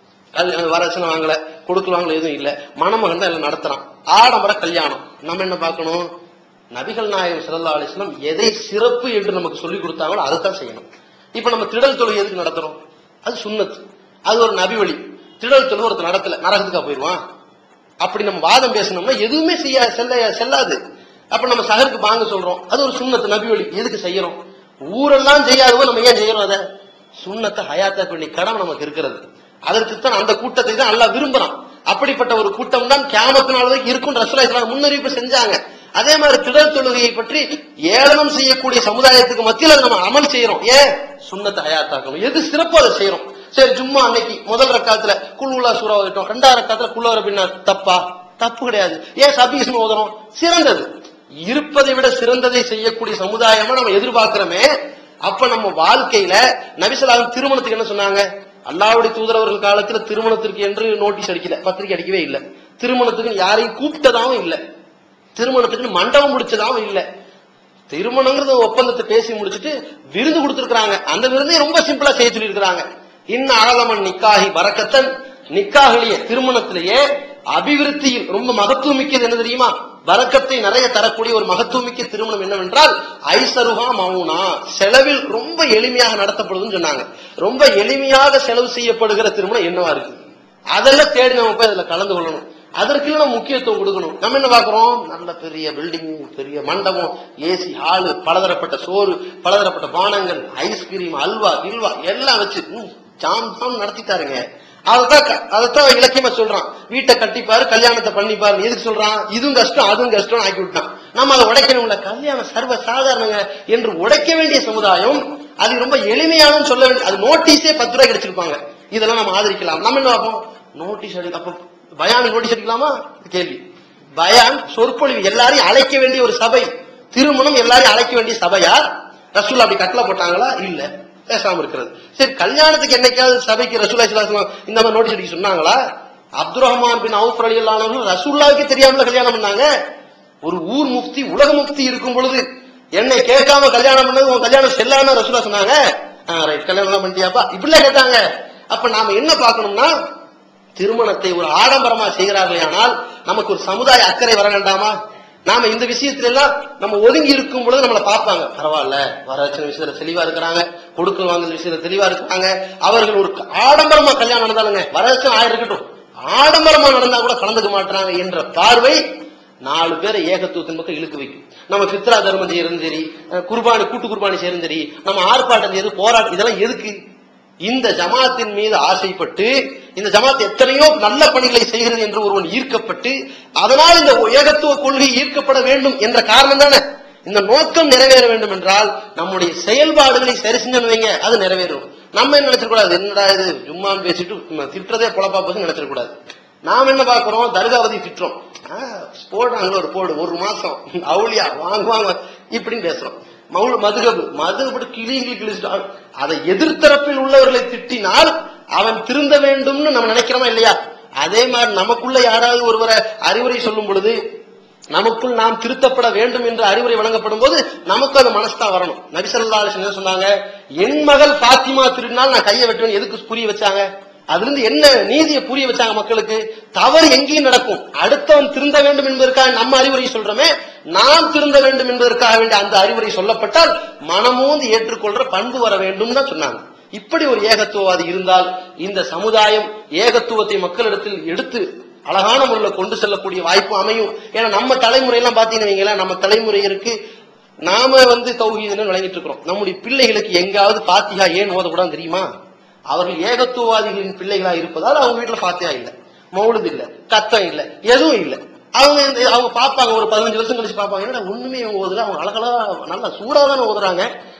கல் வரசனை வாங்கல கொடுக்கல் வாங்கல எதுவும் இல்ல மணமகன் தான் எல்லாம் நடத்துறான் ஆடம்பர கல்யாணம் நம்ம என்ன பார்க்கணும் நபிகள் நாயகம் ஸல்லல்லாஹு அலைஹி வஸல்லம் எதை சிறப்பு என்று நமக்கு சொல்லி கொடுத்தாங்களோ அதை தான் செய்யணும் இப்ப நம்ம திடல் தொழுகை எதுக்கு நடத்துறோம் அது சுன்னத் அது ஒரு நபி வழி திடல் தொழுகை ஒருத்தர் நடத்தல நரகத்துக்கா போயிடுவான் அப்படி நம்ம வாதம் பேசணும்னா எதுவுமே செய்ய செல்ல செல்லாது அப்ப நம்ம சகருக்கு பாங்க சொல்றோம் அது ஒரு சுண்ணத்து நபி வழி எதுக்கு செய்யறோம் ஊரெல்லாம் செய்யாதவோ நம்ம ஏன் செய்யறோம் அதை சுண்ணத்தை ஹயாத்தாக்க வேண்டிய கடமை நமக்கு இருக்கிறது அதற்குத்தான் அந்த கூட்டத்தை தான் அல்லாஹ் விரும்புறான் அப்படிப்பட்ட ஒரு கூட்டம் தான் கியாமத்து நாள் வரைக்கும் இருக்கும் ரசூலா இஸ்லாம் முன்னறிவிப்பு செஞ்சாங்க அதே மாதிரி திடல் தொழுகையை பற்றி ஏளனம் செய்யக்கூடிய சமுதாயத்துக்கு மத்தியில் அதை நம்ம அமல் செய்யறோம் ஏன் சுண்ணத்தை ஹயாத்தாக்கணும் எது சிறப்போ அதை செய்யறோம் சரி ஜும்மா அன்னைக்கு முதல் ரக்காத்துல குல்லுல்லா சூறா ஓதிட்டோம் ரெண்டாவது ரக்காத்துல குல்லவர பின்னா தப்பா தப்பு கிடையாது ஏன் சபீஸ்னு ஓதுறோம் சிறந்தது இருப்பதை விட சிறந்ததை செய்யக்கூடிய சமுதாயமா நம்ம எதிர்பார்க்கிறோமே அப்ப நம்ம வாழ்க்கையில நபிசலாகம் திருமணத்துக்கு என்ன சொன்னாங்க அல்லாவுடைய தூதரவர்கள் காலத்துல திருமணத்திற்கு என்று நோட்டீஸ் அடிக்கல பத்திரிக்கை அடிக்கவே இல்ல திருமணத்துக்கு யாரையும் கூப்பிட்டதாவும் இல்ல திருமணத்துக்கு மண்டபம் முடிச்சதாவும் இல்ல திருமணங்கிறத ஒப்பந்தத்தை பேசி முடிச்சிட்டு விருந்து கொடுத்திருக்காங்க அந்த விருந்தை ரொம்ப சிம்பிளா செய்ய சொல்லியிருக்கிறாங்க இன்ன அழலமன் நிக்காகி பறக்கத்தன் நிக்காகலிய திருமணத்திலேயே அபிவிருத்தியில் ரொம்ப மகத்துவம் மிக்கது என்ன தெரியுமா வரக்கத்தை நிறைய தரக்கூடிய ஒரு மகத்துவமிக்க திருமணம் என்னவென்றால் ஐசருகா மவுனா செலவில் ரொம்ப எளிமையாக நடத்தப்படுதுன்னு சொன்னாங்க ரொம்ப எளிமையாக செலவு செய்யப்படுகிற திருமணம் என்னவா இருக்கு அதெல்லாம் தேடி நம்ம போய் அதுல கலந்து கொள்ளணும் அதற்கு நம்ம முக்கியத்துவம் கொடுக்கணும் நம்ம என்ன பாக்குறோம் நல்ல பெரிய பில்டிங் பெரிய மண்டபம் ஏசி ஹாலு பலதரப்பட்ட சோறு பலதரப்பட்ட பானங்கள் ஐஸ்கிரீம் அல்வா கில்வா எல்லாம் வச்சு ம், ஜாம் ஜாம் நடத்திட்டாருங்க அதைத்தான் க- அதைத்தான் இலக்கியமா சொல்றான் வீட்டை கட்டிப்பாரு கல்யாணத்தை பண்ணிப்பாரு எதுக்கு சொல்றான் இதுவும் கஷ்டம் அதுவும் கஷ்டம் ஆக்கி விட்டான் நம்ம அதை உடைக்கணும்ல கல்யாணம் சர்வ சாதாரணங்க என்று உடைக்க வேண்டிய சமுதாயம் அது ரொம்ப எளிமையானு சொல்ல வேண்டிய அது நோட்டீஸே பத்து ரூபாய் கிடைச்சிருப்பாங்க இதெல்லாம் நம்ம ஆதரிக்கலாம் நம்ம என்ன பார்ப்போம் நோட்டீஸ் அடி அப்ப பயான் நோட்டீஸ் அடிக்கலாமா கேள்வி பயான் சொற்பொழிவு எல்லாரையும் அழைக்க வேண்டிய ஒரு சபை திருமணம் எல்லாரையும் அழைக்க வேண்டிய சபையா ரசூல் அப்படி கட்டளை போட்டாங்களா இல்ல பேசாம இருக்கிறது சரி கல்யாணத்துக்கு என்னைக்காவது சபைக்கு ரசூலா இஸ்லாம் இந்த மாதிரி நோட்டீஸ் அடிக்க சொன்னாங்களா அப்துல் ரஹ்மான் பின் அவுஃப் அலி ரசூல்லாவுக்கே தெரியாமல கல்யாணம் பண்ணாங்க ஒரு ஊர் முஃப்தி உலக முஃப்தி இருக்கும் பொழுது என்னை கேட்காம கல்யாணம் பண்ணது உன் கல்யாணம் செல்லாம ரசூலா சொன்னாங்க ரைட் கல்யாணம் எல்லாம் பண்ணிட்டியாப்பா இப்படிலாம் கேட்டாங்க அப்ப நாம என்ன பார்க்கணும்னா திருமணத்தை ஒரு ஆடம்பரமா செய்கிறார்களே ஆனால் நமக்கு ஒரு சமுதாய அக்கறை வர வேண்டாமா நாம இந்த விஷயத்துல எல்லாம் நம்ம ஒதுங்கி இருக்கும் பொழுது நம்மளை பார்ப்பாங்க பரவாயில்ல வரதட்சணை விஷயத்துல தெளிவா இருக்கிறாங்க கொடுக்கல் வாங்கல் விஷயத்துல தெளிவா இருக்கிறாங்க அவர்கள் ஒரு ஆடம்பரமா கல்யாணம் நடந்தாலுங்க வரதட்சணை ஆயிரம் இருக்கட்டும் ஆடம்பரமா நடந்தா கூட கலந்துக்க மாட்டாங்க என்ற பார்வை நாலு பேரை ஏகத்துவத்தின் பக்கம் இழுக்க வைக்கும் நம்ம பித்ரா தர்மம் செய்யறதும் சரி அஹ் குர்பானி கூட்டு குர்பானி செய்யறதும் சரி நம்ம ஆர்ப்பாட்டம் செய்யறது போராட்டம் இதெல்லாம் எதுக்கு இந்த ஜமாத்தின் மீது ஆசைப்பட்டு இந்த ஜமாத் எத்தனையோ நல்ல பணிகளை செய்கிறது என்று ஒருவன் ஈர்க்கப்பட்டு அதனால் இந்த ஏகத்துவ கொள்கை ஈர்க்கப்பட வேண்டும் என்ற காரணம் தானே இந்த நோக்கம் நிறைவேற வேண்டும் என்றால் நம்முடைய செயல்பாடுகளை சரி செஞ்சோன்னு வைங்க அது நிறைவேறும் நம்ம என்ன நினைச்சிடக்கூடாது என்னடா இது ஜும்மான்னு பேசிட்டு நம்ம திட்டுறதே பொழப்பா போச்சு நினைச்சிடக்கூடாது நாம் என்ன பார்க்கிறோம் தர்காவதி திட்டுறோம் ஆ, போடுறாங்களோ ஒரு போடு ஒரு மாசம் அவுளியா வாங்குவாங்க இப்படின்னு பேசுறோம் மவுள மதுகபு மதுகபு கிளிங்களி கிழிச்சிட்டான் அதை எதிர்த்தரப்பில் உள்ளவர்களை திட்டினால் அவன் திருந்த வேண்டும்னு நம்ம நினைக்கிறோமா இல்லையா அதே மாதிரி நமக்குள்ள யாராவது ஒருவரை அறிவுரை சொல்லும் பொழுது நமக்குள் நாம் திருத்தப்பட வேண்டும் என்று அறிவுரை வழங்கப்படும் போது நமக்கு அது மனசுதான் வரணும் நபிசல்லா அலிஸ்லாம் என்ன சொன்னாங்க என் மகள் பாத்திமா திருடினால் நான் கையை வெட்டுவேன் எதுக்கு புரிய வச்சாங்க அதுல இருந்து என்ன நீதியை புரிய வச்சாங்க மக்களுக்கு தவறு எங்கேயும் நடக்கும் அடுத்தவன் திருந்த வேண்டும் என்பதற்காக நம்ம அறிவுரை சொல்றோமே நாம் திருந்த வேண்டும் என்பதற்காக வேண்டிய அந்த அறிவுரை சொல்லப்பட்டால் மனமோந்து ஏற்றுக்கொள்ற பண்பு வர வேண்டும் தான் சொன்னாங்க இப்படி ஒரு ஏகத்துவவாதி இருந்தால் இந்த சமுதாயம் ஏகத்துவத்தை மக்களிடத்தில் எடுத்து அழகான முறையில் கொண்டு செல்லக்கூடிய வாய்ப்பு அமையும் ஏன்னா நம்ம தலைமுறையெல்லாம் பாத்தீங்கன்னா வைங்களேன், நம்ம தலைமுறையிற்கு நாம வந்து தௌஹீதுன்னு விளங்கிட்டு இருக்கிறோம் நம்முடைய பிள்ளைகளுக்கு எங்காவது பாத்தியா ஏன் ஓதக்கூடாது தெரியுமா அவர்கள் ஏகத்துவவாதிகளின் பிள்ளைகளா இருப்பதால் அவங்க வீட்டுல பாத்தியா இல்ல மௌலுது இல்ல கத்தம் இல்ல எதுவும் இல்ல அவங்க இந்த அவங்க பார்ப்பாங்க ஒரு பதினஞ்சு வருஷம் கழிச்சு பார்ப்பாங்க என்னடா ஒண்ணுமே இவங்க ஓதுல அவங்க அழகழகா நல்லா சூடா தானே ஓதுறாங்க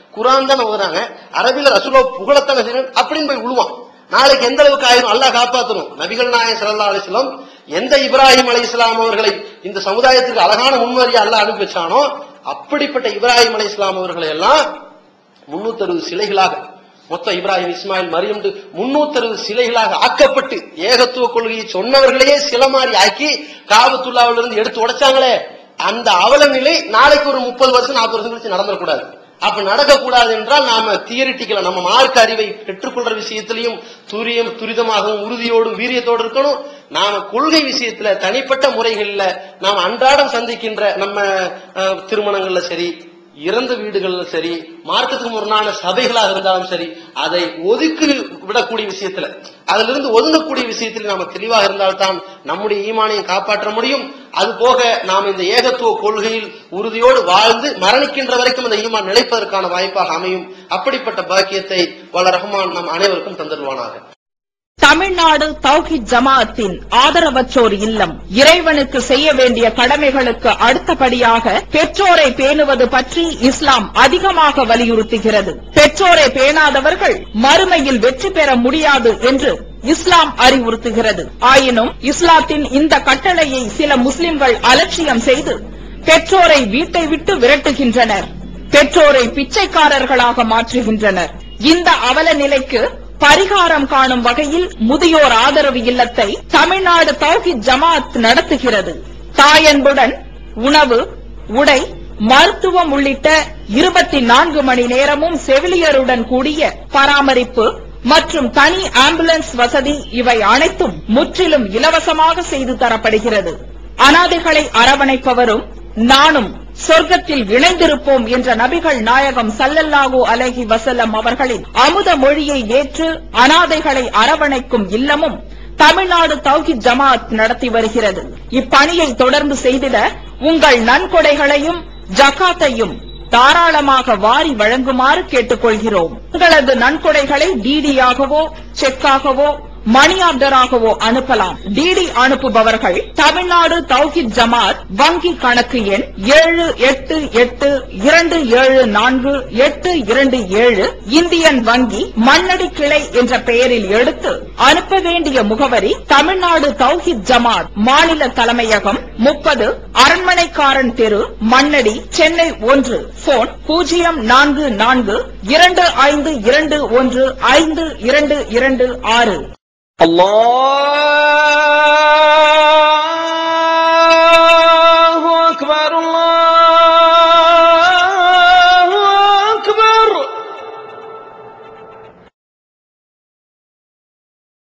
குரான் தான் ஓதுறாங்க அரபில ரசூலோ புகழத்தான செய்யணும் அப்படின்னு போய் விழுவான் நாளைக்கு எந்த அளவுக்கு ஆயிரும் அல்லாஹ் காப்பாத்தணும் நபிகள் நாயகம் ஸல்லல்லாஹு அலைஹி வஸல்லம் எந்த இப்ராஹிம் அலைஹிஸ்ஸலாம் அவர்களை இந்த சமுதாயத்துக்கு அழகான முன்மாதிரியா அல்லாஹ் அனுப்பி வச்சானோ அப்படிப்பட்ட இப்ராஹிம் அலைஹிஸ்ஸலாம் அவர்களை எல்லாம் முன்னூத்தறுபது சிலைகளாக மொத்தம் இப்ராஹிம் இஸ்மாயில் மரியம் முன்னூத்தறுபது சிலைகளாக ஆக்கப்பட்டு ஏகத்துவ கொள்கையை சொன்னவர்களையே சில மாதிரி ஆக்கி காபத்துல்லாவிலிருந்து எடுத்து உடைச்சாங்களே அந்த அவல நிலை நாளைக்கு ஒரு முப்பது வருஷம் நாற்பது வருஷம் கழிச்சு நடந்துடக்கூடாது அப்ப நடக்கக்கூடாது என்றால் நாம தியரிட்டிக்கல நம்ம மார்க்க அறிவை பெற்றுக்கொள்ற விஷயத்திலையும் துரியம் துரிதமாகவும் உறுதியோடும் வீரியத்தோடு இருக்கணும் நாம கொள்கை விஷயத்துல தனிப்பட்ட முறைகள்ல நாம் அன்றாடம் சந்திக்கின்ற நம்ம அஹ், திருமணங்கள்ல சரி இறந்த வீடுகள்ல சரி மார்க்கத்துக்கு முரணான சபைகளாக இருந்தாலும் சரி அதை ஒதுக்கி விடக்கூடிய விஷயத்துல அதிலிருந்து ஒதுங்கக்கூடிய விஷயத்தில் நாம தெளிவாக இருந்தால்தான் நம்முடைய ஈமானையும் காப்பாற்ற முடியும் அது போக நாம் இந்த ஏகத்துவ கொள்கையில் உறுதியோடு வாழ்ந்து மரணிக்கின்ற வரைக்கும் அந்த ஈமான் நிலைப்பதற்கான வாய்ப்பாக அமையும் அப்படிப்பட்ட பாக்கியத்தை வல்ல ரஹ்மான் நம் அனைவருக்கும் தந்துடுவானாக தமிழ்நாடு தௌஹித் ஜமாஅத்தின் ஆதரவற்றோர் இல்லம் இறைவனுக்கு செய்ய வேண்டிய கடமைகளுக்கு அடுத்தபடியாக பெற்றோரை பேணுவது பற்றி இஸ்லாம் அதிகமாக வலியுறுத்துகிறது பெற்றோரை பேணாதவர்கள் மறுமையில் வெற்றி பெற முடியாது என்று இஸ்லாம் அறிவுறுத்துகிறது ஆயினும் இஸ்லாத்தின் இந்த கட்டளையை சில முஸ்லிம்கள் அலட்சியம் செய்து பெற்றோரை வீட்டை விட்டு விரட்டுகின்றனர் பெற்றோரை பிச்சைக்காரர்களாக மாற்றுகின்றனர் இந்த அவல நிலைக்கு பரிகாரம் காணும் வகையில் முதியோர் ஆதரவு இல்லத்தை தமிழ்நாடு தௌஹித் ஜமாத் நடத்துகிறது தாயன்புடன் உணவு உடை மருத்துவம் உள்ளிட்ட இருபத்தி நான்கு மணி நேரமும் செவிலியருடன் கூடிய பராமரிப்பு மற்றும் தனி ஆம்புலன்ஸ் வசதி இவை அனைத்தும் முற்றிலும் இலவசமாக செய்து தரப்படுகிறது அனாதைகளை அரவணைப்பவரும் நானும் சொர்க்கத்தில் இணைந்திருப்போம் என்ற நபிகள் நாயகம் சல்லல்லாஹு அலைஹி வஸல்லம் அவர்களின் அமுத மொழியை ஏற்று அனாதைகளை அரவணைக்கும் இல்லமும் தமிழ்நாடு தௌஹித் ஜமாத் நடத்தி வருகிறது இப்பணியை தொடர்ந்து செய்திட உங்கள் நன்கொடைகளையும் ஜகாத்தையும் தாராளமாக வாரி வழங்குமாறு கேட்டுக்கொள்கிறோம் உங்களது நன்கொடைகளை டிடியாகவோ செக்காகவோ மணி ஆர்டராகவோ அனுப்பலாம் டிடி அனுப்புபவர்கள் தமிழ்நாடு தௌஹித் ஜமாத் வங்கி கணக்கு எண் ஏழு எட்டு எட்டு இரண்டு ஏழு நான்கு எட்டு இரண்டு ஏழு இந்தியன் வங்கி மண்ணடி கிளை என்ற பெயரில் எடுத்து அனுப்ப வேண்டிய முகவரி தமிழ்நாடு தௌஹித் ஜமாத் மாநில தலைமையகம் முப்பது அரண்மனைக்காரன் தெரு மண்ணடி சென்னை ஒன்று போன் பூஜ்ஜியம் நான்கு நான்கு இரண்டு ஐந்து இரண்டு ஒன்று ஐந்து இரண்டு இரண்டு ஆறு الله